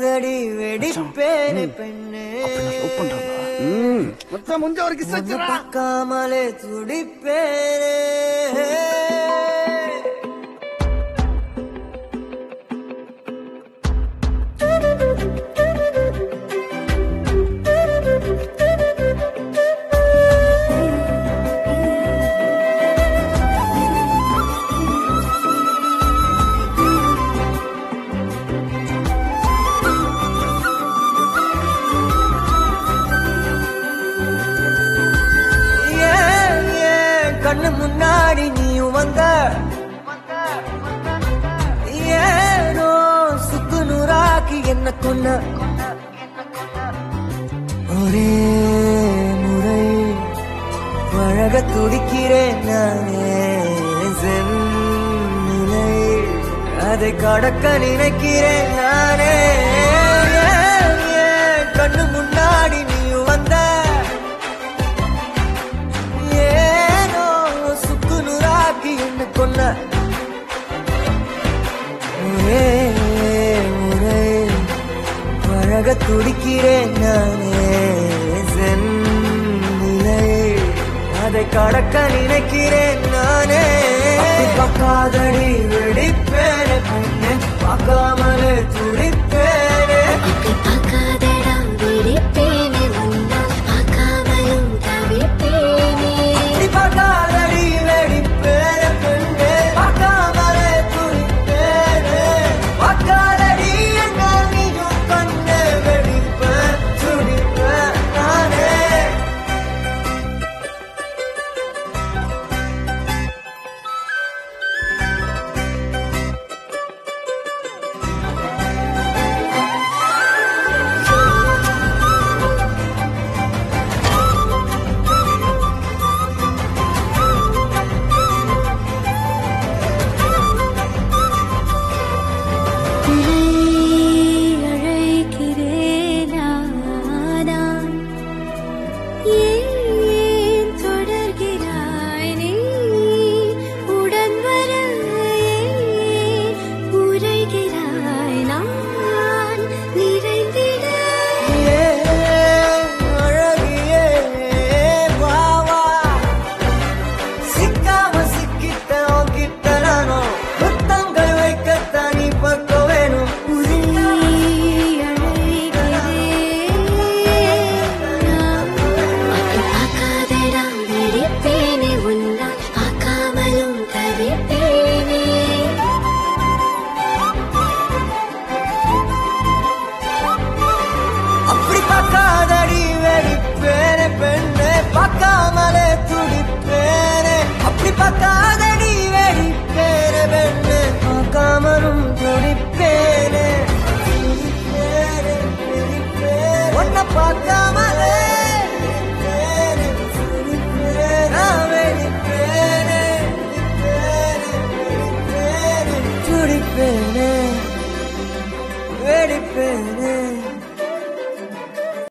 பார்க்காதடி வெடிப்பேனே பெண்ணே மொத்தம் முஞ்ச ஒரு கிஸ் உன்னை பார்க்காமலே துடிப்பேனே ஏன், ஏன் கண்ணு முன்னாடி நீயும் வந்த ஏனோ சுக்கு நூறாக்கி என்ன கொன்ன ஒரே முறை பழக துடிக்கிறேன் நானே செந்நிலை அதை கடக்க நினைக்கிறேன் நானே ஏன், ஏன் கண்ணு முன்னாடி நீயும் வந்த ஏனோ சுக்கு நூறாக்கி என்ன கொல்ல ஒரே முறை பழக துடிக்கிறேன் நானே செந்நிலை அதை கடக்க நினைக்கிறேன் நானே பார்க்காதடி வெடிப்பேன் பெண்ணே பார்க்காமலே துடிப்பேன்